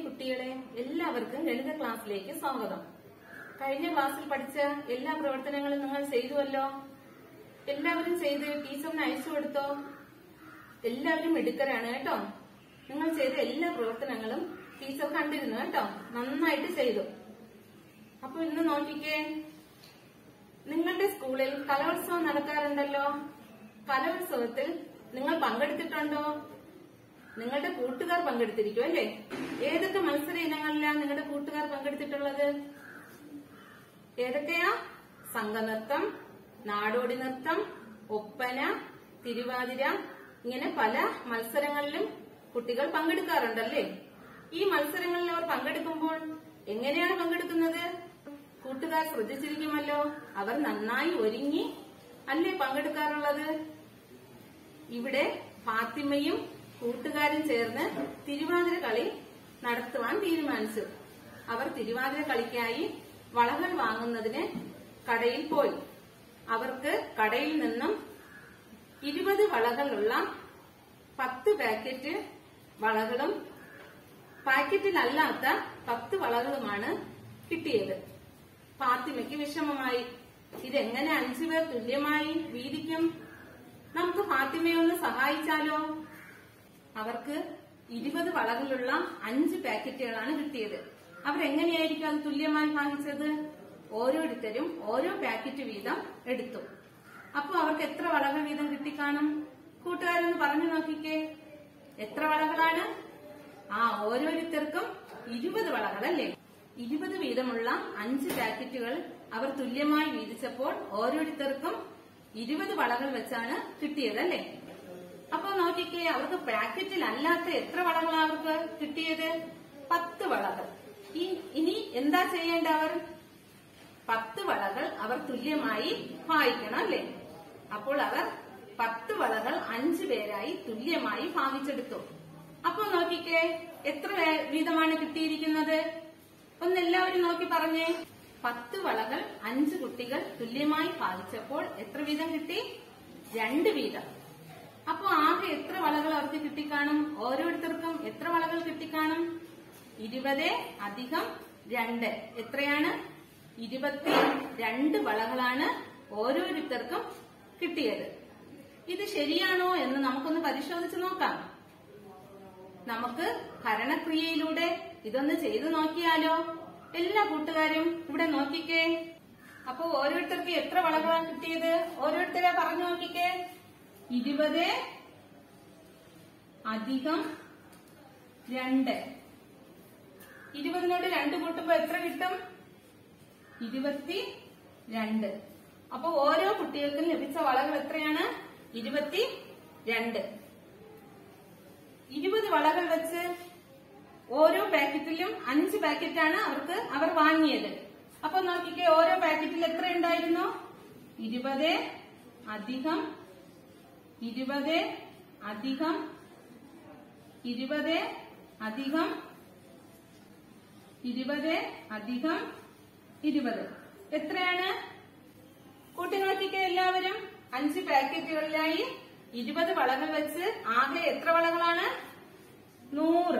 കുട്ടികളെ എല്ലാവർക്കും ഗണിത ക്ലാസ്സിലേക്ക് സ്വാഗതം കഴിഞ്ഞ ക്ലാസ്സിൽ പഠിച്ച എല്ലാ പ്രവർത്തനങ്ങളും നിങ്ങൾ ചെയ്തുവല്ലോ എല്ലാവരും ചെയ്ത് ടീച്ചറിന് അയച്ചു കൊടുത്തോ എല്ലാവരും മിടുക്കരാണ് കേട്ടോ നിങ്ങൾ ചെയ്ത എല്ലാ പ്രവർത്തനങ്ങളും ടീച്ചർ കണ്ടിരുന്നു കേട്ടോ നന്നായിട്ട് ചെയ്തു അപ്പൊ ഇന്ന് നോക്കിക്കേ നിങ്ങളുടെ സ്കൂളിൽ കലോത്സവം നടക്കാറുണ്ടല്ലോ കലോത്സവത്തിൽ നിങ്ങൾ പങ്കെടുത്തിട്ടുണ്ടോ നിങ്ങളുടെ കൂട്ടുകാർ പങ്കെടുത്തിരിക്കും അല്ലേ ഏതൊക്കെ മത്സര ഇനങ്ങളിലാണ് നിങ്ങളുടെ കൂട്ടുകാർ പങ്കെടുത്തിട്ടുള്ളത് ഏതൊക്കെയാ സംഘനൃത്തം നാടോടി നൃത്തം ഒപ്പന തിരുവാതിര ഇങ്ങനെ പല മത്സരങ്ങളിലും കുട്ടികൾ പങ്കെടുക്കാറുണ്ടല്ലേ ഈ മത്സരങ്ങളിൽ അവർ പങ്കെടുക്കുമ്പോൾ എങ്ങനെയാണ് പങ്കെടുക്കുന്നത് കൂട്ടുകാർ ശ്രദ്ധിച്ചിരിക്കുമല്ലോ അവർ നന്നായി ഒരുങ്ങി അല്ലേ പങ്കെടുക്കാറുള്ളത് ഇവിടെ ഫാത്തിമയും കൂട്ടുകാരും ചേർന്ന് തിരുവാതിര കളി നടത്തുവാൻ തീരുമാനിച്ചു അവർ തിരുവാതിര കളിക്കായി വളകൾ വാങ്ങുന്നതിന് കടയിൽ പോയി അവർക്ക് കടയിൽ നിന്നും ഇരുപത് വളകളുള്ള പത്ത് പാക്കറ്റ് വളകളും പാക്കറ്റിലല്ലാത്ത പത്ത് വളകളുമാണ് കിട്ടിയത് ഫാത്തിമയ്ക്ക് വിഷമമായി ഇതെങ്ങനെ അഞ്ചു പേർ തുല്യമായി വീതിക്കും നമുക്ക് ഫാത്തിമയെ ഒന്ന് സഹായിച്ചാലോ അവർക്ക് ഇരുപത് വളകളുള്ള അഞ്ച് പാക്കറ്റുകളാണ് കിട്ടിയത് അവരെങ്ങനെയായിരിക്കും അത് തുല്യമായി ഭാഗിച്ചത് ഓരോരുത്തരും ഓരോ പാക്കറ്റ് വീതം എടുത്തു അപ്പൊ അവർക്ക് എത്ര വളകൾ വീതം കിട്ടിക്കാണും കൂട്ടുകാരൊന്ന് പറഞ്ഞു നോക്കിക്കേ എത്ര വളകളാണ് ആ ഓരോരുത്തർക്കും ഇരുപത് വളകളല്ലേ ഇരുപത് വീതമുള്ള അഞ്ച് പാക്കറ്റുകൾ അവർ തുല്യമായി വീതിച്ചപ്പോൾ ഓരോരുത്തർക്കും ഇരുപത് വളകൾ വെച്ചാണ് കിട്ടിയത് അല്ലേ അപ്പൊ നോക്കിക്കേ അവർക്ക് പാക്കറ്റിൽ അല്ലാത്ത എത്ര വളകളാണ് അവർക്ക് കിട്ടിയത് പത്ത് വളകൾ ഈ- ഇനി എന്താ ചെയ്യേണ്ട അവർ പത്ത് വളകൾ അവർ തുല്യമായി ഭാവിക്കണം അല്ലേ അപ്പോൾ അവർ പത്ത് വളകൾ അഞ്ചു പേരായി തുല്യമായി ഭാവിച്ചെടുത്തു അപ്പൊ നോക്കിക്കേ എത്ര വേ- വീതമാണ് കിട്ടിയിരിക്കുന്നത് ഒന്ന് എല്ലാവരും നോക്കി പറഞ്ഞേ പത്ത് വളകൾ അഞ്ച് കുട്ടികൾ തുല്യമായി ഭാവിച്ചപ്പോൾ എത്ര വീതം കിട്ടി രണ്ട് വീതം അപ്പൊ ആകെ എത്ര വളകൾ അവർക്ക് കിട്ടിക്കാണും ഓരോരുത്തർക്കും എത്ര വളകൾ കിട്ടിക്കാണും ഇരുപത് അധികം രണ്ട് എത്രയാണ് ഇരുപത്തി രണ്ട് വളകളാണ് ഓരോരുത്തർക്കും കിട്ടിയത് ഇത് ശരിയാണോ എന്ന് നമുക്കൊന്ന് പരിശോധിച്ച് നോക്കാം നമുക്ക് ഭരണക്രിയയിലൂടെ ഇതൊന്ന് ചെയ്തു നോക്കിയാലോ എല്ലാ കൂട്ടുകാരും ഇവിടെ നോക്കിക്കേ അപ്പൊ ഓരോരുത്തർക്ക് എത്ര വളകളാണ് കിട്ടിയത് ഓരോരുത്തരെ പറഞ്ഞു നോക്കിക്കേ ഇരുപത് അധികം രണ്ട് ഇരുപതിനോട് രണ്ട് കൂട്ടുമ്പോ എത്ര കിട്ടും ഇരുപത്തി രണ്ട് അപ്പൊ ഓരോ കുട്ടികൾക്കും ലഭിച്ച വളകൾ എത്രയാണ് ഇരുപത്തി രണ്ട് ഇരുപത് വളകൾ വെച്ച് ഓരോ പാക്കറ്റിലും അഞ്ച് പാക്കറ്റാണ് അവർക്ക് അവർ വാങ്ങിയത് അപ്പൊ നോക്കിക്കേ ഓരോ പാക്കറ്റിൽ എത്ര ഉണ്ടായിരുന്നു ഇരുപത് അധികം ഇരുപത് അധികം ഇരുപത് അധികം ഇരുപത് അധികം ഇരുപത് എത്രയാണ് കൂട്ടി നോക്കിക്കേ എല്ലാവരും അഞ്ച് പാക്കറ്റുകളിലായി ഇരുപത് വളകൾ വെച്ച് ആകെ എത്ര വളകളാണ് നൂറ്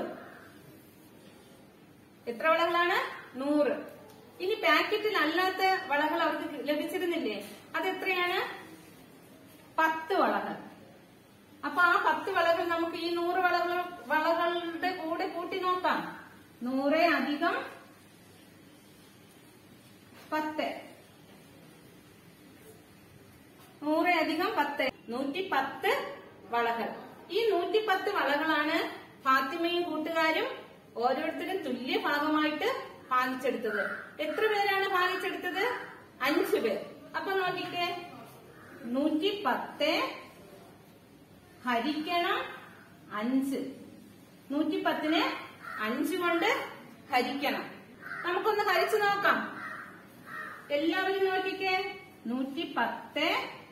എത്ര വളകളാണ് നൂറ് ഇനി പാക്കറ്റിൽ അല്ലാത്ത വളകൾ അവർക്ക് ലഭിച്ചിരുന്നില്ലേ അതെത്രയാണ് പത്ത് വളകൾ അപ്പൊ ആ പത്ത് വളകൾ നമുക്ക് ഈ നൂറ് വളകൾ വളകളുടെ കൂടെ കൂട്ടി നോക്കാം നൂറ് അധികം പത്ത് നൂറ് അധികം പത്ത് നൂറ്റി പത്ത് വളകൾ ഈ നൂറ്റി പത്ത് വളകളാണ് ഫാത്തിമയും കൂട്ടുകാരും ഓരോരുത്തരും തുല്യ ഭാഗമായിട്ട് ഭാഗിച്ചെടുത്തത് എത്ര പേരാണ് ഭാഗിച്ചെടുത്തത് അഞ്ചു പേർ അപ്പൊ നോക്കിക്കേ നൂറ്റി പത്ത് ഹരിക്കണം അഞ്ച് നൂറ്റി പത്തിന് അഞ്ച് കൊണ്ട് ഹരിക്കണം നമുക്കൊന്ന് ഹരിച്ചു നോക്കാം എല്ലാവരും നോക്കിക്കേ നൂറ്റി പത്ത്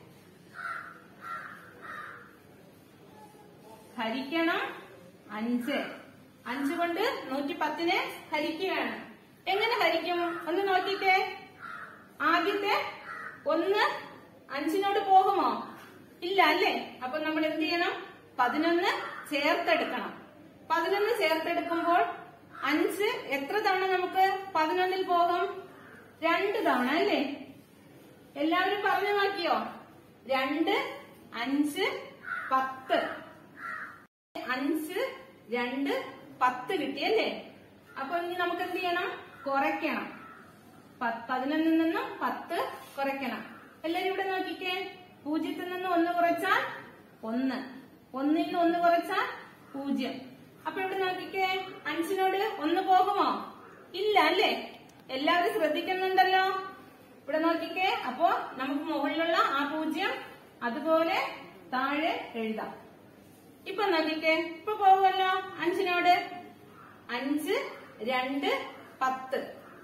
ഹരിക്കണം അഞ്ച് അഞ്ച് കൊണ്ട് നൂറ്റി പത്തിനെ ഹരിക്കുകയാണ് എങ്ങനെ ഹരിക്കും ഒന്ന് നോക്കിക്കേ ആദ്യത്തെ ഒന്ന് അഞ്ചിനോട് പോകുമോ ഇല്ല അല്ലേ അപ്പൊ നമ്മൾ എന്ത് ചെയ്യണം പതിനൊന്ന് ചേർത്തെടുക്കണം പതിനൊന്ന് ചേർത്തെടുക്കുമ്പോൾ അഞ്ച് പതിനൊന്നിൽ പോകും രണ്ട് തവണ അല്ലേ എല്ലാവരും പറഞ്ഞു നോക്കിയോ രണ്ട് അഞ്ച് പത്ത് അഞ്ച് രണ്ട് പത്ത് കിട്ടിയല്ലേ അപ്പൊ ഇനി നമുക്ക് എന്ത് ചെയ്യണം കുറയ്ക്കണം പ- പതിനൊന്നിൽ നിന്നും പത്ത് കുറയ്ക്കണം എല്ലാരും ഇവിടെ നോക്കിക്കേ പൂജ്യത്തിൽ നിന്ന് ഒന്ന് കുറച്ചാൽ ഒന്ന് ഒന്നിൽ നിന്ന് ഒന്ന് കുറച്ചാൽ പൂജ്യം അപ്പൊ ഇവിടെ നോക്കിക്കേ അഞ്ചിനോട് ഒന്ന് പോകുമോ ഇല്ല അല്ലേ എല്ലാവരും ശ്രദ്ധിക്കുന്നുണ്ടല്ലോ ഇവിടെ നോക്കിക്കേ അപ്പോ നമുക്ക് മുകളിലുള്ള ആ പൂജ്യം അതുപോലെ താഴെ എഴുതാം ഇപ്പൊ നോക്കിക്കേ ഇപ്പൊ പോകുമല്ലോ അഞ്ചിനോട് അഞ്ച് രണ്ട് പത്ത്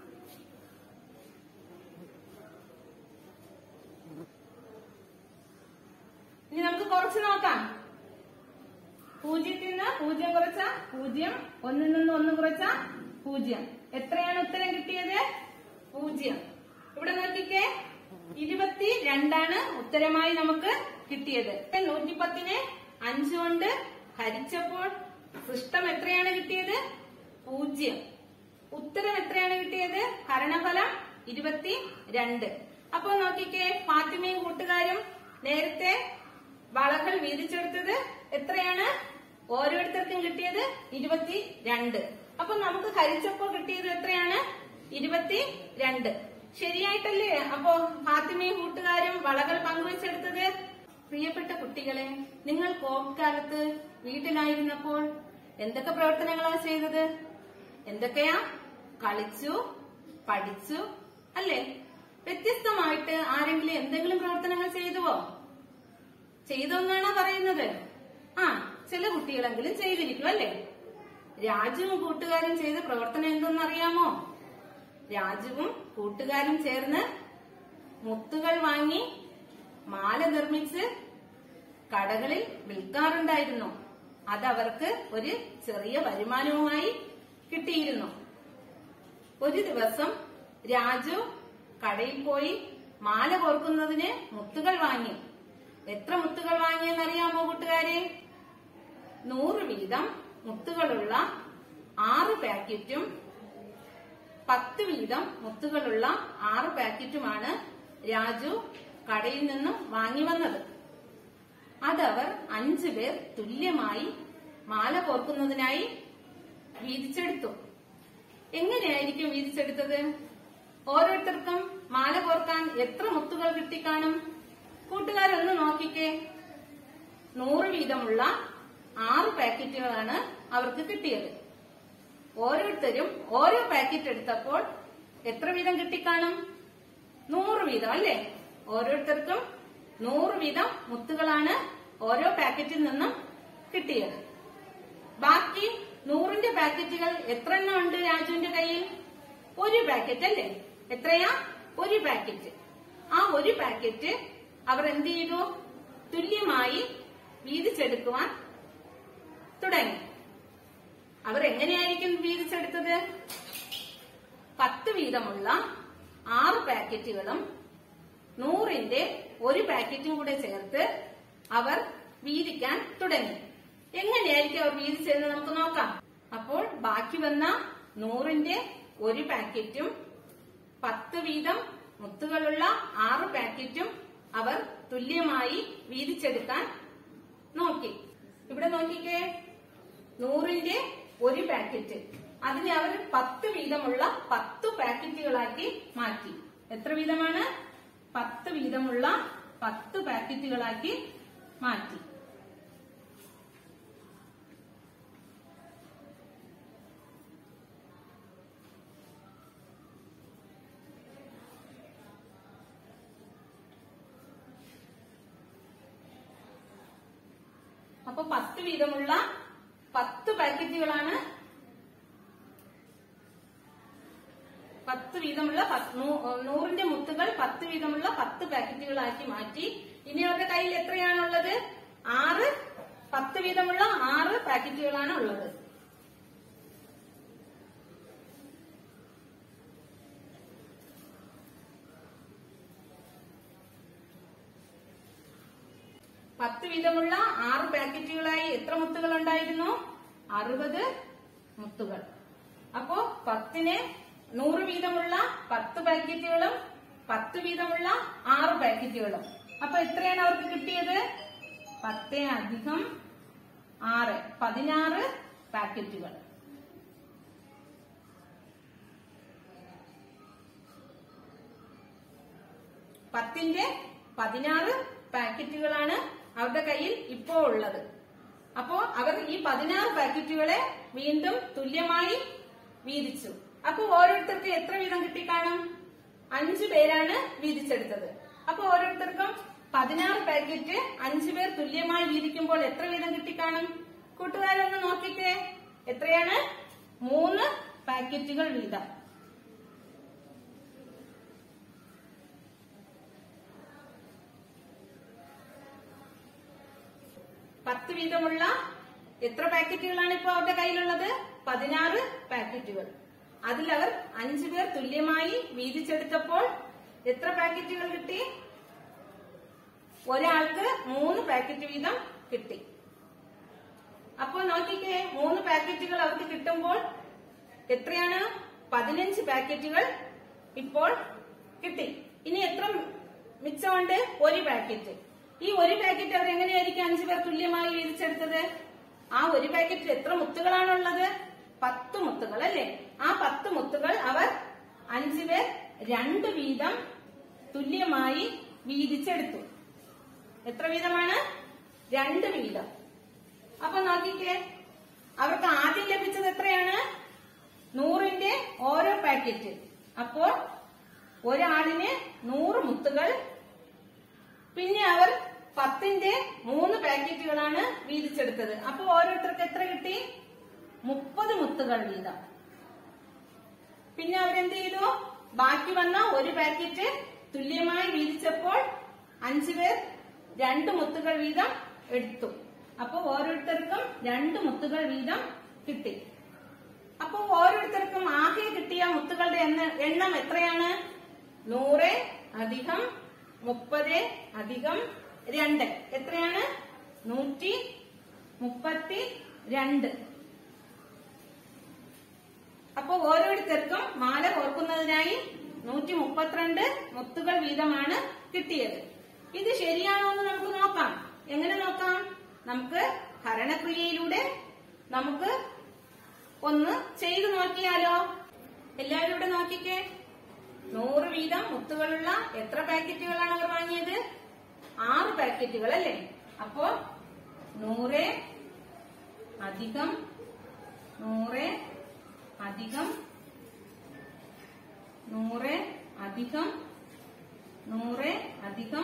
ഇനി നമുക്ക് കുറച്ച് നോക്കാം പൂജ്യത്തിൽ നിന്ന് പൂജ്യം കുറച്ച പൂജ്യം ഒന്നിൽ നിന്ന് ഒന്ന് കുറച്ച പൂജ്യം എത്രയാണ് ഉത്തരം കിട്ടിയത് പൂജ്യം ഇവിടെ നോക്കിക്കേ ഇരുപത്തി രണ്ടാണ് ഉത്തരമായി നമുക്ക് കിട്ടിയത് നൂറ്റിപ്പത്തിനെ അഞ്ച് കൊണ്ട് ഹരിച്ചപ്പോൾ സൃഷ്ടം എത്രയാണ് കിട്ടിയത് പൂജ്യം ഉത്തരം എത്രയാണ് കിട്ടിയത് ഹരണഫലം ഇരുപത്തി രണ്ട് അപ്പൊ നോക്കിക്കേ ഫാത്തിമയും കൂട്ടുകാരും നേരത്തെ വളകൾ വീതിച്ചെടുത്തത് എത്രയാണ് ഓരോരുത്തർക്കും കിട്ടിയത് ഇരുപത്തി രണ്ട് അപ്പൊ നമുക്ക് ഹരിച്ചപ്പോ കിട്ടിയത് എത്രയാണ് ഇരുപത്തി രണ്ട് ശരിയായിട്ടല്ലേ അപ്പോ ഫാത്തിമയും കൂട്ടുകാരും വളകൾ പങ്കുവെച്ചെടുത്തത് പ്രിയപ്പെട്ട കുട്ടികളെ നിങ്ങൾ കോവിഡ് കാലത്ത് വീട്ടിലായിരുന്നപ്പോൾ എന്തൊക്കെ പ്രവർത്തനങ്ങളാണ് ചെയ്തത് എന്തൊക്കെയാ കളിച്ചു പഠിച്ചു അല്ലേ വ്യത്യസ്തമായിട്ട് ആരെങ്കിലും എന്തെങ്കിലും പ്രവർത്തനങ്ങൾ ചെയ്തുവോ ചെയ്തെന്നാണോ പറയുന്നത് ആ ചില കുട്ടികളെങ്കിലും ചെയ്തിരിക്കും അല്ലേ രാജുവും കൂട്ടുകാരും ചെയ്ത പ്രവർത്തനം എന്തെന്നറിയാമോ രാജുവും കൂട്ടുകാരും ചേർന്ന് മുത്തുകൾ വാങ്ങി മാല നിർമ്മിച്ച് കടകളിൽ വിൽക്കാറുണ്ടായിരുന്നു അതവർക്ക് ഒരു ചെറിയ വരുമാനവുമായി കിട്ടിയിരുന്നു ഒരു ദിവസം രാജു കടയിൽ പോയി മാല കോർക്കുന്നതിന് മുത്തുകൾ വാങ്ങി എത്ര മുത്തുകൾ വാങ്ങിയെന്നറിയാമോ കൂട്ടുകാരെ നൂറ് വീതം മുത്തുകളുള്ള ആറ് പാക്കറ്റും പത്ത് വീതം മുത്തുകളുള്ള ആറ് പാക്കറ്റുമാണ് രാജു കടയിൽ നിന്നും വാങ്ങി വന്നത് അതവർ അഞ്ചു പേർ തുല്യമായി മാല കോർക്കുന്നതിനായി വീതിച്ചെടുത്തു എങ്ങനെയായിരിക്കും വീതിച്ചെടുത്തത് ഓരോരുത്തർക്കും മാല കോർക്കാൻ എത്ര മുത്തുകൾ കിട്ടിക്കാണും കൂട്ടുകാരൊന്ന് നോക്കിക്കേ നൂറ് വീതമുള്ള ആറ് പാക്കറ്റുകളാണ് അവർക്ക് കിട്ടിയത് ഓരോരുത്തരും ഓരോ പാക്കറ്റ് എടുത്തപ്പോൾ എത്ര വീതം കിട്ടിക്കാണും നൂറ് വീതം അല്ലേ ഓരോരുത്തർക്കും നൂറ് വീതം മുത്തുകളാണ് ഓരോ പാക്കറ്റിൽ നിന്നും കിട്ടിയത് ബാക്കി നൂറിന്റെ പാക്കറ്റുകൾ എത്ര എണ്ണം ഉണ്ട് രാജുവിന്റെ കയ്യിൽ ഒരു പാക്കറ്റ് അല്ലേ എത്രയാ ഒരു പാക്കറ്റ് ആ ഒരു പാക്കറ്റ് അവർ എന്ത് ചെയ്തു തുല്യമായി വീതിച്ചെടുക്കുവാൻ തുടങ്ങി അവർ എങ്ങനെയായിരിക്കും വീതിച്ചെടുത്തത് പത്ത് വീതമുള്ള ആറ് പാക്കറ്റുകളും നൂറിന്റെ ഒരു പാക്കറ്റും കൂടെ ചേർത്ത് അവർ വീതിക്കാൻ തുടങ്ങി എങ്ങനെയായിരിക്കും അവർ വീതിച്ചതെന്ന് നമുക്ക് നോക്കാം അപ്പോൾ ബാക്കി വന്ന നൂറിന്റെ ഒരു പാക്കറ്റും പത്ത് വീതം മുത്തുകളുള്ള ആറ് പാക്കറ്റും അവർ തുല്യമായി വീതിച്ചെടുക്കാൻ നോക്കി ഇവിടെ നോക്കിക്കേ നൂറിന്റെ ഒരു പാക്കറ്റ് അതിനെ അവർ പത്ത് വീതമുള്ള പത്ത് പാക്കറ്റുകളാക്കി മാറ്റി എത്ര വീതമാണ് പത്ത് വീതമുള്ള പത്ത് പാക്കറ്റുകളാക്കി മാറ്റി അപ്പൊ പത്ത് വീതമുള്ള പത്ത് പാക്കറ്റുകളാണ് പത്ത് വീതമുള്ള പത്ത് നൂ- നൂറിന്റെ മുത്തുകൾ പത്ത് വീതമുള്ള പത്ത് പാക്കറ്റുകളാക്കി മാറ്റി ഇനി അവരുടെ കയ്യിൽ എത്രയാണുള്ളത് ആറ് പത്ത് വീതമുള്ള ആറ് പാക്കറ്റുകളാണ് ഉള്ളത് പത്ത് വീതമുള്ള ആറ് പാക്കറ്റുകളായി എത്ര മുത്തുകൾ ഉണ്ടായിരുന്നു അറുപത് മുത്തുകൾ അപ്പോ പത്തിനെ നൂറ് വീതമുള്ള പത്ത് പാക്കറ്റുകളും പത്ത് വീതമുള്ള ആറ് പാക്കറ്റുകളും അപ്പൊ എത്രയാണ് അവർക്ക് കിട്ടിയത് പത്ത് അധികം ആറ് പതിനാറ് പാക്കറ്റുകൾ പത്തിന്റെ പതിനാറ് പാക്കറ്റുകളാണ് അവരുടെ കയ്യിൽ ഇപ്പോ ഉള്ളത് അപ്പോ അവർ ഈ പതിനാറ് പാക്കറ്റുകളെ വീണ്ടും തുല്യമായി വീതിച്ചു അപ്പൊ ഓരോരുത്തർക്ക് എത്ര വീതം കിട്ടിക്കാണും അഞ്ചു പേരാണ് വീതിച്ചെടുത്തത് അപ്പൊ ഓരോരുത്തർക്കും പതിനാറ് പാക്കറ്റ് അഞ്ചു പേർ തുല്യമായി വീതിക്കുമ്പോൾ എത്ര വീതം കിട്ടിക്കാണും കൂട്ടുകാരൊന്ന് നോക്കിക്കേ എത്രയാണ് മൂന്ന് പാക്കറ്റുകൾ വീതം പത്ത് വീതമുള്ള എത്ര പാക്കറ്റുകളാണ് ഇപ്പൊ അവരുടെ കയ്യിലുള്ളത് പതിനാറ് പാക്കറ്റുകൾ അതിൽ അവർ അഞ്ചു പേർ തുല്യമായി വീതിച്ചെടുത്തപ്പോൾ എത്ര പാക്കറ്റുകൾ കിട്ടി ഒരാൾക്ക് മൂന്ന് പാക്കറ്റ് വീതം കിട്ടി അപ്പോൾ നോക്കിക്കേ മൂന്ന് പാക്കറ്റുകൾ അവർക്ക് കിട്ടുമ്പോൾ എത്രയാണ് പതിനഞ്ച് പാക്കറ്റുകൾ ഇപ്പോൾ കിട്ടി ഇനി എത്ര മിച്ചമുണ്ട് ഒരു പാക്കറ്റ് ഈ ഒരു പാക്കറ്റ് അവർ എങ്ങനെയായിരിക്കും അഞ്ചു പേർ തുല്യമായി വീതിച്ചെടുത്തത് ആ ഒരു പാക്കറ്റിൽ എത്ര മുത്തുകളാണുള്ളത് പത്ത് മുത്തുകൾ അല്ലേ ആ പത്ത് മുത്തുകൾ അവർ അഞ്ചു പേർ രണ്ട് വീതം തുല്യമായി വീതിച്ചെടുത്തു എത്ര വീതമാണ് രണ്ട് വീതം അപ്പൊ നോക്കിക്കേ അവർക്ക് ആദ്യം ലഭിച്ചത് എത്രയാണ് നൂറിന്റെ ഓരോ പാക്കറ്റ് അപ്പോൾ ഒരാളിന് നൂറ് മുത്തുകൾ പിന്നെ അവർ പത്തിന്റെ മൂന്ന് പാക്കറ്റുകളാണ് വീതിച്ചെടുത്തത് അപ്പൊ ഓരോരുത്തർക്ക് എത്ര കിട്ടി മുപ്പത് മുത്തുകൾ വീതം പിന്നെ അവരെന്ത് ചെയ്തു ബാക്കി വന്ന ഒരു പാക്കറ്റ് തുല്യമായി വീതിച്ചപ്പോൾ അഞ്ചു പേർ രണ്ട് മുത്തുകൾ വീതം എടുത്തു അപ്പൊ ഓരോരുത്തർക്കും രണ്ട് മുത്തുകൾ വീതം കിട്ടി അപ്പൊ ഓരോരുത്തർക്കും ആകെ കിട്ടിയ മുത്തുകളുടെ എണ്ണ- എണ്ണം എത്രയാണ് നൂറ് അധികം മുപ്പത് അധികം രണ്ട് എത്രയാണ് നൂറ്റി മുപ്പത്തി രണ്ട് അപ്പൊ ഓരോരുത്തർക്കും മാല ഓർക്കുന്നതിനായി നൂറ്റി മുപ്പത്തിരണ്ട് മുത്തുകൾ വീതമാണ് കിട്ടിയത് ഇത് ശരിയാണോ എന്ന് നമുക്ക് നോക്കാം എങ്ങനെ നോക്കാം നമുക്ക് ഹരണക്രിയയിലൂടെ നമുക്ക് ഒന്ന് ചെയ്തു നോക്കിയാലോ എല്ലാവരും ഇവിടെ നോക്കിക്കേ നൂറ് വീതം മുത്തുകളുള്ള എത്ര പാക്കറ്റുകളാണ് അവർ വാങ്ങിയത് ആറ് പാക്കറ്റുകൾ അല്ലേ അപ്പോ നൂറ് അധികം നൂറ് അധികം നൂറ് അധികം നൂറ് അധികം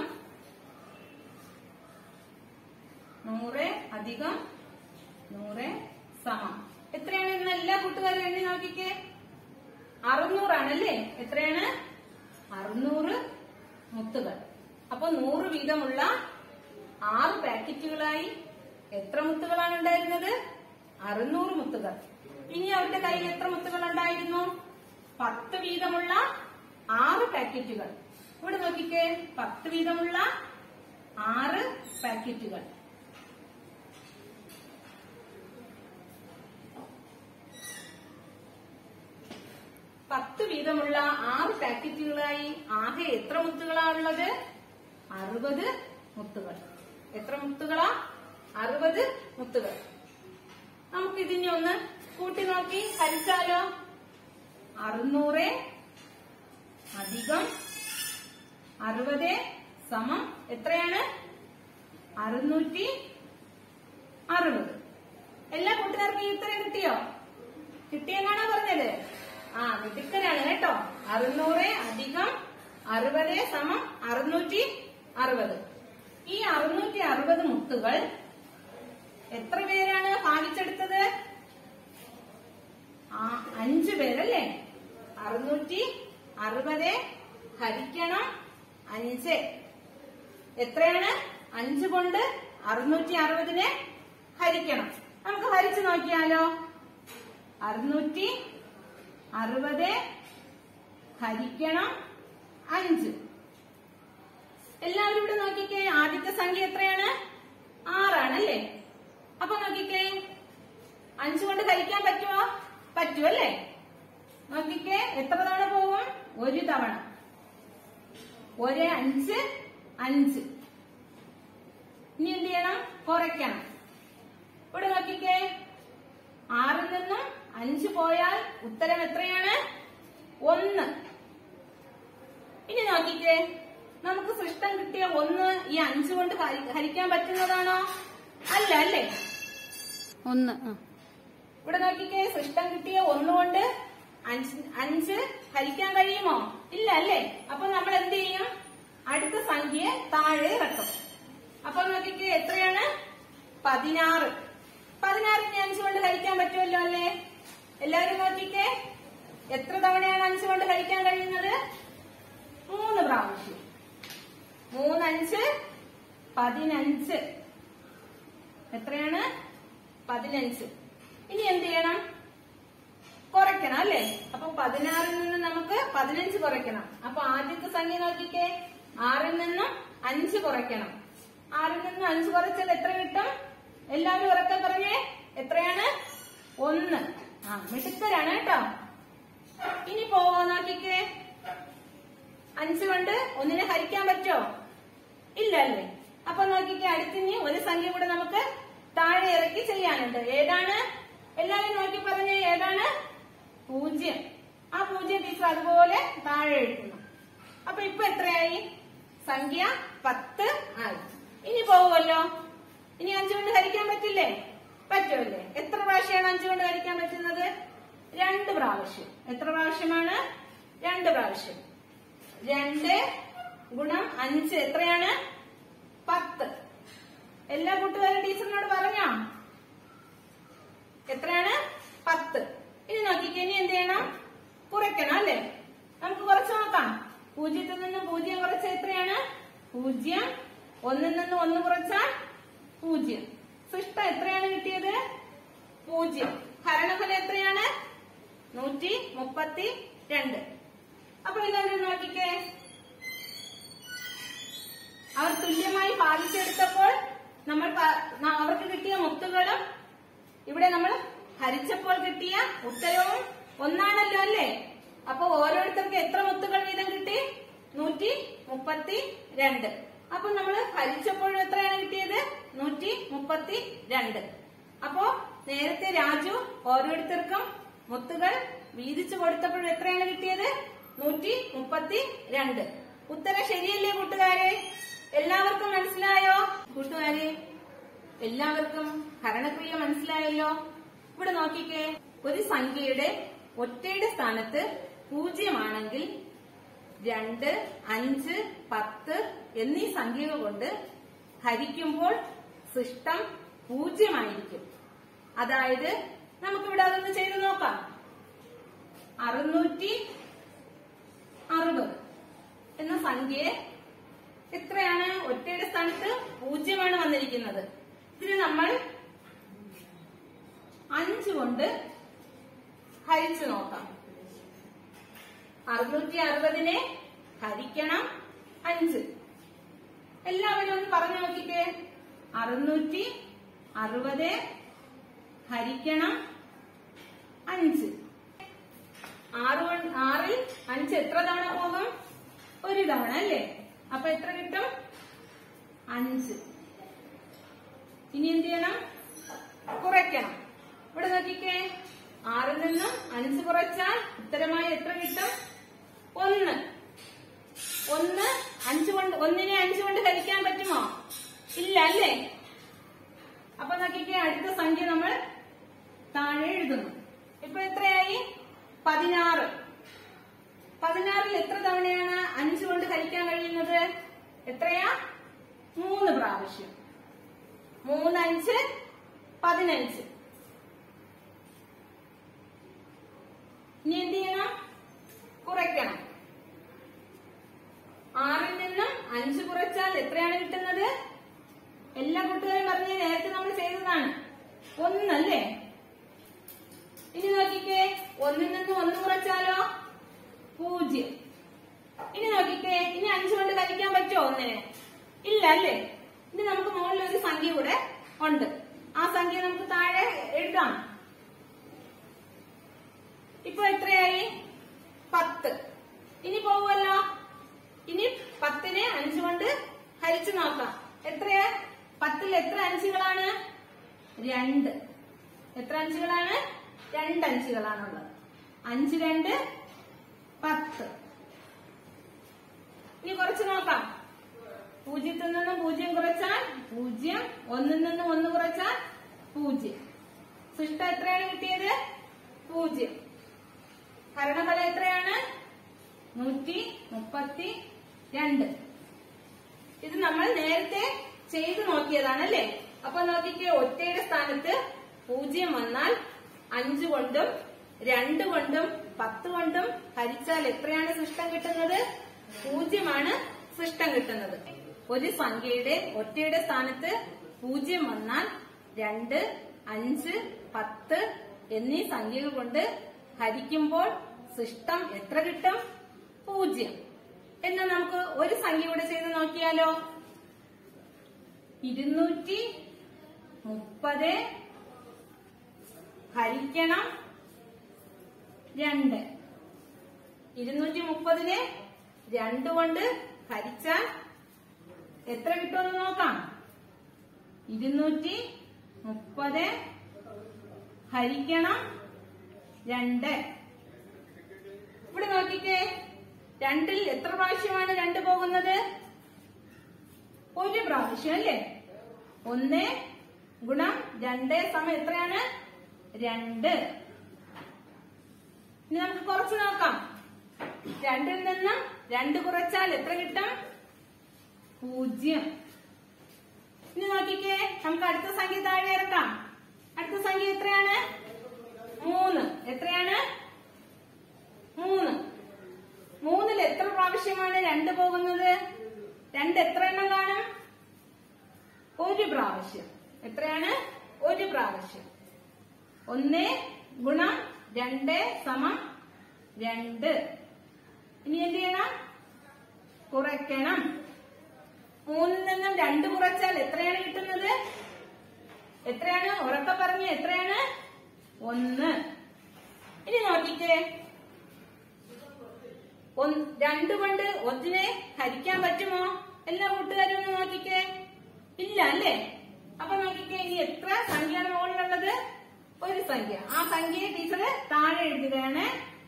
നൂറ് അധികം നൂറ് സമം എത്രയാണ് ഇന്ന് എല്ലാ കൂട്ടുകാരും എണ്ണി നോക്കിക്കേ അറുന്നൂറാണല്ലേ എത്രയാണ് അറുന്നൂറ് മുത്തുകൾ അപ്പൊ നൂറ് വീതമുള്ള ആറ് പാക്കറ്റുകളായി എത്ര മുത്തുകളാണ് ഉണ്ടായിരുന്നത് അറുന്നൂറ് മുത്തുകൾ ഇനി അവരുടെ കയ്യിൽ എത്ര മുത്തുകൾ ഉണ്ടായിരുന്നു പത്ത് വീതമുള്ള ആറ് പാക്കറ്റുകൾ ഇവിടെ നോക്കിക്കേ പത്ത് വീതമുള്ള ആറ് പാക്കറ്റുകൾ പത്ത് വീതമുള്ള ആറ് പാക്കറ്റുകളായി ആകെ എത്ര മുത്തുകളാണുള്ളത് അറുപത് മുത്തുകൾ എത്ര മുത്തുകളാ അറുപത് മുത്തുകൾ നമുക്ക് ഇതിനെ ഒന്ന് കൂട്ടി നോക്കി ഹരിച്ചാലോ അറുന്നൂറ് അധികം അറുപത് സമം എത്രയാണ് അറുന്നൂറ്റി അറുപത് എല്ലാ കൂട്ടുകാർക്കും ഈ ഉത്തരം കിട്ടിയോ കിട്ടിയെന്നാണോ പറഞ്ഞത് ആ മിടുക്കരാണ് കേട്ടോ അറുന്നൂറ് അധികം അറുപത് സമം അറുന്നൂറ്റി അറുപത് ഈ അറുന്നൂറ്റി അറുപത് മുത്തുകൾ എത്ര പേരാണ് ഭാഗിച്ചെടുത്തത് ആ അഞ്ചു പേരല്ലേ അറുന്നൂറ്റി അറുപത് ഹരിക്കണം അഞ്ച് എത്രയാണ് അഞ്ച് കൊണ്ട് അറുന്നൂറ്റി അറുപതിനെ ഹരിക്കണം നമുക്ക് ഹരിച്ചു നോക്കിയാലോ അറുന്നൂറ്റി അറുപത് ഹരിക്കണം അഞ്ച് എല്ലാവരും ഇവിടെ നോക്കിക്കേ ആദ്യത്തെ സംഖ്യ എത്രയാണ് ആറാണല്ലേ അപ്പൊ നോക്കിക്കേ അഞ്ച് കൊണ്ട് ഹരിക്കാൻ പറ്റുമോ പറ്റുമല്ലേ നോക്കിക്കേ എത്ര തവണ പോകും ഒരു തവണ ഒരു അഞ്ച് അഞ്ച് ഇനി എന്ത് ചെയ്യണം കുറയ്ക്കണം ഇവിടെ നോക്കിക്കേ ആറിൽ നിന്നും അഞ്ച് പോയാൽ ഉത്തരം എത്രയാണ് ഒന്ന് ഇനി നോക്കിക്കേ നമുക്ക് സൃഷ്ടം കിട്ടിയ ഒന്ന് ഈ അഞ്ച് കൊണ്ട് ഹരി- ഹരിക്കാൻ പറ്റുന്നതാണോ അല്ല അല്ലേ ഒന്ന് ആ. ഇവിടെ നോക്കിക്കേ സൃഷ്ടം കിട്ടിയ ഒന്നുകൊണ്ട് അഞ്ച് അഞ്ച് ഹരിക്കാൻ കഴിയുമോ ഇല്ല അല്ലേ അപ്പൊ നമ്മൾ എന്ത് ചെയ്യും അടുത്ത സംഖ്യയെ താഴെ ഇറക്കും അപ്പൊ നോക്കിക്കേ എത്രയാണ് പതിനാറ് പതിനാറിനെ അഞ്ച് കൊണ്ട് ഹരിക്കാൻ പറ്റുമല്ലോ അല്ലേ എല്ലാവരും നോക്കിക്കേ എത്ര തവണയാണ് അഞ്ച് കൊണ്ട് ഹരിക്കാൻ കഴിയുന്നത് മൂന്ന് പ്രാവശ്യം മൂന്നഞ്ച് പതിനഞ്ച് എത്രയാണ് പതിനഞ്ച് ഇനി എന്ത് ചെയ്യണം കുറയ്ക്കണം അല്ലേ അപ്പൊ പതിനാറിൽ നിന്ന് നമുക്ക് പതിനഞ്ച് കുറയ്ക്കണം അപ്പൊ ആദ്യത്തെ സംഖ്യ നോക്കിക്കേ ആറിൽ നിന്നും അഞ്ച് കുറയ്ക്കണം ആറിൽ നിന്നും അഞ്ച് കുറച്ചാൽ എത്ര കിട്ടും എല്ലാവരും ഉറക്കെ പറഞ്ഞേ എത്രയാണ് ഒന്ന് ആ മിടുക്കരാണ് കേട്ടോ ഇനി പോവോ നോക്കിക്കേ അഞ്ച് കൊണ്ട് ഒന്നിനെ ഹരിക്കാൻ പറ്റോ ഇല്ല അല്ലേ അപ്പൊ നോക്കിക്കേ അടുത്തിനി ഒരു സംഖ്യ കൂടെ നമുക്ക് താഴെ ഇറക്കി ചെയ്യാനുണ്ട് ഏതാണ് എല്ലാവരും നോക്കി പറഞ്ഞേ ഏതാണ് പൂജ്യം ആ പൂജ്യം ടീച്ചർ അതുപോലെ താഴെ എഴുതുന്നു അപ്പൊ ഇപ്പൊ എത്രയായി സംഖ്യ പത്ത് ആയി ഇനി പോവുമല്ലോ ഇനി അഞ്ചു കൊണ്ട് ഹരിക്കാൻ പറ്റില്ലേ പറ്റുമല്ലേ എത്ര പ്രാവശ്യമാണ് അഞ്ചു കൊണ്ട് ഹരിക്കാൻ പറ്റുന്നത് രണ്ട് പ്രാവശ്യം എത്ര പ്രാവശ്യമാണ് രണ്ട് പ്രാവശ്യം രണ്ട് ഗുണം അഞ്ച് എത്രയാണ് പത്ത് എല്ലാ കൂട്ടുകാരും ടീച്ചറിനോട് പറഞ്ഞോ എത്രയാണ് പത്ത് ഇനി നോക്കിക്കേ ഇനി എന്ത് ചെയ്യണം കുറയ്ക്കണം അല്ലേ നമുക്ക് കുറച്ച് നോക്കാം പൂജ്യത്തിൽ നിന്ന് പൂജ്യം കുറച്ച എത്രയാണ് പൂജ്യം ഒന്നിൽ നിന്ന് ഒന്ന് കുറച്ചാൽ പൂജ്യം സൃഷ്ട എത്രയാണ് കിട്ടിയത് പൂജ്യം ഹരണഫലം എത്രയാണ് നൂറ്റി മുപ്പത്തി രണ്ട് അപ്പൊ എല്ലാവരും നോക്കിക്കേ അവർ തുല്യമായി പാലിച്ചെടുത്തപ്പോൾ നമ്മൾ പ- ന- അവർക്ക് കിട്ടിയ മുത്തുകളും ഇവിടെ നമ്മൾ ഹരിച്ചപ്പോൾ കിട്ടിയ ഉത്തരവും ഒന്നാണല്ലോ അല്ലേ അപ്പൊ ഓരോരുത്തർക്ക് എത്ര മുത്തുകൾ വീതം കിട്ടി നൂറ്റി മുപ്പത്തി രണ്ട് അപ്പൊ നമ്മൾ ഹരിച്ചപ്പോഴും എത്രയാണ് കിട്ടിയത് നൂറ്റി മുപ്പത്തി രണ്ട് അപ്പോ നേരത്തെ രാജു ഓരോരുത്തർക്കും മുത്തുകൾ വീതിച്ചു കൊടുത്തപ്പോഴും എത്രയാണ് കിട്ടിയത് നൂറ്റി മുപ്പത്തി രണ്ട് ഉത്തരം ശരിയല്ലേ കൂട്ടുകാരെ എല്ലാവർക്കും മനസ്സിലായോ കൂട്ടുകാരെ എല്ലാവർക്കും ഹരണക്രിയ മനസ്സിലായല്ലോ ഇവിടെ നോക്കിക്കേ ഒരു സംഖ്യയുടെ ഒറ്റയുടെ സ്ഥാനത്ത് പൂജ്യമാണെങ്കിൽ രണ്ട് അഞ്ച് പത്ത് എന്നീ സംഖ്യകൾ കൊണ്ട് ഹരിക്കുമ്പോൾ സിസ്റ്റം പൂജ്യമായിരിക്കും അതായത് നമുക്കിവിടെ അതൊന്ന് ചെയ്ത് നോക്കാം അറുന്നൂറ്റി അറുപത് എന്ന സംഖ്യയെ എത്രയാണ് ഒറ്റയുടെ സ്ഥാനത്ത് പൂജ്യമാണ് വന്നിരിക്കുന്നത് ഇതിന് നമ്മൾ അഞ്ച് കൊണ്ട് ഹരിച്ചു നോക്കാം അറുന്നൂറ്റി അറുപതിനെ ഹരിക്കണം അഞ്ച് എല്ലാവരും ഒന്ന് പറഞ്ഞു നോക്കിക്കേ അറുന്നൂറ്റി അറുപത് ഹരിക്കണം അഞ്ച് ആറ് കൊണ്ട് ആറിൽ അഞ്ച് എത്ര തവണ പോകും ഒരു തവണ അല്ലേ അപ്പൊ എത്ര കിട്ടും അഞ്ച് ഇനി എന്ത് ചെയ്യണം കുറയ്ക്കണം ഇവിടെ നോക്കിക്കേ ആറിൽ നിന്നും അഞ്ച് കുറച്ചാൽ ഉത്തരമായി എത്ര കിട്ടും ഒന്ന് ഒന്ന് അഞ്ച് കൊണ്ട് ഒന്നിനെ അഞ്ച് കൊണ്ട് ഹരിക്കാൻ പറ്റുമോ ഇല്ല അല്ലേ അപ്പൊ നോക്കിക്കേ അടുത്ത സംഖ്യ നമ്മൾ താഴെ എഴുതുന്നു ഇപ്പൊ എത്രയായി പതിനാറ് പതിനാറിൽ എത്ര തവണയാണ് അഞ്ച് കൊണ്ട് ഹരിക്കാൻ കഴിയുന്നത് എത്രയാ മൂന്ന് പ്രാവശ്യം മൂന്നഞ്ച് പതിനഞ്ച് ഇനി എന്ത് ചെയ്യണം കുറയ്ക്കണം ആറിൽ നിന്നും അഞ്ച് കുറച്ചാൽ എത്രയാണ് കിട്ടുന്നത് എല്ലാ കൂട്ടുകാരും പറഞ്ഞ നേരത്തെ നമ്മൾ ചെയ്തതാണ് ഒന്നല്ലേ ഇനി നോക്കിക്കേ ഒന്നിൽ നിന്ന് ഒന്ന് കുറച്ചാലോ പൂജ്യം ഇനി നോക്കിക്കേ ഇനി അഞ്ച് കൊണ്ട് കഴിക്കാൻ പറ്റുമോ ഒന്നിന് ഇല്ല അല്ലേ ഇനി നമുക്ക് മുകളിൽ ഒരു സംഖ്യ കൂടെ ഉണ്ട് ആ സംഖ്യ നമുക്ക് താഴെ എഴുതാം ഇപ്പൊ എത്രയായി രണ്ട് എത്ര അഞ്ചുകളാണ് രണ്ട് അഞ്ചുകളാണുള്ളത് അഞ്ച് രണ്ട് പത്ത് ഇനി കുറച്ച് നോക്കാം പൂജ്യത്തിൽ നിന്നും പൂജ്യം കുറച്ചാൽ പൂജ്യം ഒന്നിൽ നിന്നും ഒന്ന് കുറച്ചാൽ പൂജ്യം സൃഷ്ട എത്രയാണ് കിട്ടിയത് പൂജ്യം ഭരണഫലം എത്രയാണ് നൂറ്റി മുപ്പത്തി രണ്ട് ഇത് നമ്മൾ നേരത്തെ ചെയ്തു നോക്കിയതാണ് അല്ലേ അപ്പൊ നോക്കിക്കേ ഒറ്റയുടെ സ്ഥാനത്ത് പൂജ്യം വന്നാൽ അഞ്ച് കൊണ്ടും രണ്ട് കൊണ്ടും പത്ത് കൊണ്ടും ഹരിച്ചാൽ എത്രയാണ് സൃഷ്ടം കിട്ടുന്നത് പൂജ്യമാണ് സൃഷ്ടം കിട്ടുന്നത് ഒരു സംഖ്യയുടെ ഒറ്റയുടെ സ്ഥാനത്ത് പൂജ്യം വന്നാൽ രണ്ട് അഞ്ച് പത്ത് എന്നീ സംഖ്യകൾ കൊണ്ട് ഹരിക്കുമ്പോൾ സൃഷ്ടം എത്ര കിട്ടും പൂജ്യം എന്ന് നമുക്ക് ഒരു സംഖ്യ കൂടെ ചെയ്ത് നോക്കിയാലോ ഇരുന്നൂറ്റി മുപ്പത് ഹരിക്കണം രണ്ട് ഇരുന്നൂറ്റി മുപ്പതിനെ രണ്ട് കൊണ്ട് ഹരിച്ചാൽ എത്ര കിട്ടുമെന്ന് നോക്കാം ഇരുന്നൂറ്റി മുപ്പത് ഹരിക്കണം രണ്ട് ഇവിടെ നോക്കിക്കേ രണ്ടിൽ എത്ര പ്രാവശ്യമാണ് രണ്ട് പോകുന്നത് ഒരു പ്രാവശ്യം അല്ലേ ഒന്ന് ഗുണം രണ്ട് സമയം എത്രയാണ് രണ്ട് ഇനി നമുക്ക് കുറച്ച് നോക്കാം രണ്ടിൽ നിന്നും രണ്ട് കുറച്ചാൽ എത്ര കിട്ടും പൂജ്യം ഇനി നോക്കിക്കേ നമുക്ക് അടുത്ത സംഖ്യ താഴെ ഇറക്കാം അടുത്ത സംഖ്യ എത്രയാണ് മൂന്ന് എത്രയാണ് മൂന്ന് മൂന്നിൽ എത്ര പ്രാവശ്യമാണ് രണ്ട് പോകുന്നത് രണ്ട് എത്ര എണ്ണം കാണും ഒരു പ്രാവശ്യം എത്രയാണ് ഒരു പ്രാവശ്യം ഒന്ന് ഗുണം രണ്ട് സമം രണ്ട് ഇനി എന്ത് ചെയ്യണം കുറയ്ക്കണം മൂന്നിൽ നിന്നും രണ്ട് കുറച്ചാൽ എത്രയാണ് കിട്ടുന്നത് എത്രയാണ് ഉറക്കെ പറഞ്ഞ് എത്രയാണ് ഒന്ന് ഇനി നോക്കിക്കേ ഒന്ന് രണ്ട് കൊണ്ട് ഒന്നിനെ ഹരിക്കാൻ പറ്റുമോ എല്ലാ കൂട്ടുകാരും ഒന്ന് നോക്കിക്കേ ഇല്ല അല്ലേ അപ്പൊ നോക്കിക്കേ ഇനി എത്ര സംഖ്യയാണ് മുകളിലുള്ളത് ഒരു സംഖ്യ ആ സംഖ്യയെ ടീച്ചർ താഴെ എഴുതുകയാണ്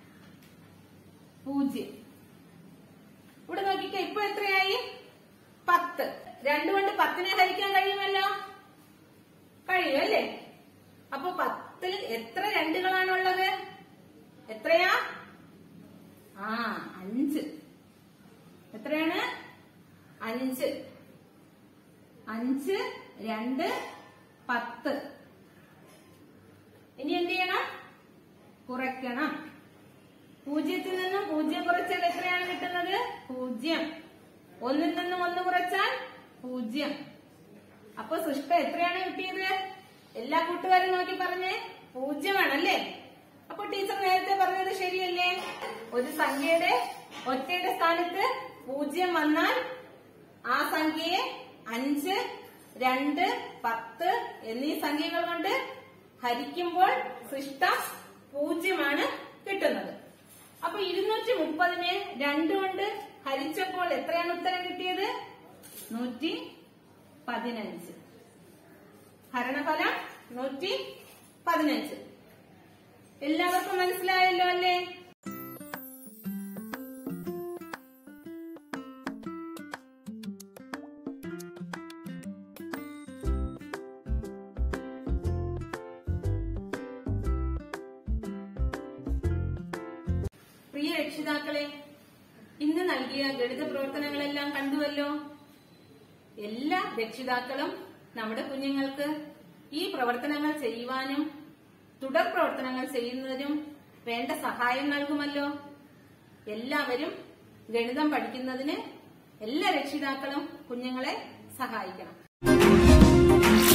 പൂജ്യം ഇവിടെ നോക്കിക്കേ ഇപ്പൊ എത്രയായി പത്ത് രണ്ടു കൊണ്ട് പത്തിനെ ഹരിക്കാൻ കഴിയുമല്ലോ കഴിയും അല്ലേ അപ്പൊ പത്തിൽ എത്ര രണ്ടുകളാണുള്ളത് എത്രയാ ആ അഞ്ച് എത്രയാണ് അഞ്ച് അഞ്ച് രണ്ട് പത്ത് ഇനി എന്ത് ചെയ്യണം കുറയ്ക്കണം പൂജ്യത്തിൽ നിന്നും പൂജ്യം കുറച്ചാൽ എത്രയാണ് കിട്ടുന്നത് പൂജ്യം ഒന്നിൽ നിന്നും ഒന്ന് കുറച്ചാൽ പൂജ്യം അപ്പൊ സൃഷ്ട എത്രയാണ് കിട്ടിയത് എല്ലാ കൂട്ടുകാരും നോക്കി പറഞ്ഞേ പൂജ്യമാണല്ലേ അപ്പൊ ടീച്ചർ നേരത്തെ പറഞ്ഞത് ശരിയല്ലേ ഒരു സംഖ്യയുടെ ഒറ്റയുടെ സ്ഥാനത്ത് പൂജ്യം വന്നാൽ ആ സംഖ്യയെ അഞ്ച് രണ്ട് പത്ത് എന്നീ സംഖ്യകൾ കൊണ്ട് ഹരിക്കുമ്പോൾ സൃഷ്ട പൂജ്യമാണ് കിട്ടുന്നത് അപ്പൊ ഇരുന്നൂറ്റി മുപ്പതിനെ രണ്ട് കൊണ്ട് ഹരിച്ചപ്പോൾ എത്രയാണ് ഉത്തരം കിട്ടിയത് നൂറ്റി പതിനഞ്ച് ഹരണഫലം നൂറ്റി പതിനഞ്ച് എല്ലാവർക്കും മനസ്സിലായല്ലോ അല്ലേ പ്രിയ രക്ഷിതാക്കളെ ഇന്ന് നൽകിയ ഗണിത പ്രവർത്തനങ്ങളെല്ലാം കണ്ടുവല്ലോ എല്ലാ രക്ഷിതാക്കളും നമ്മുടെ കുഞ്ഞുങ്ങൾക്ക് ഈ പ്രവർത്തനങ്ങൾ ചെയ്യുവാനും തുടർ പ്രവർത്തനങ്ങൾ ചെയ്യുന്നതിനും വേണ്ട സഹായം നൽകുമല്ലോ എല്ലാവരും ഗണിതം പഠിക്കുന്നതിന് എല്ലാ രക്ഷിതാക്കളും കുഞ്ഞുങ്ങളെ സഹായിക്കണം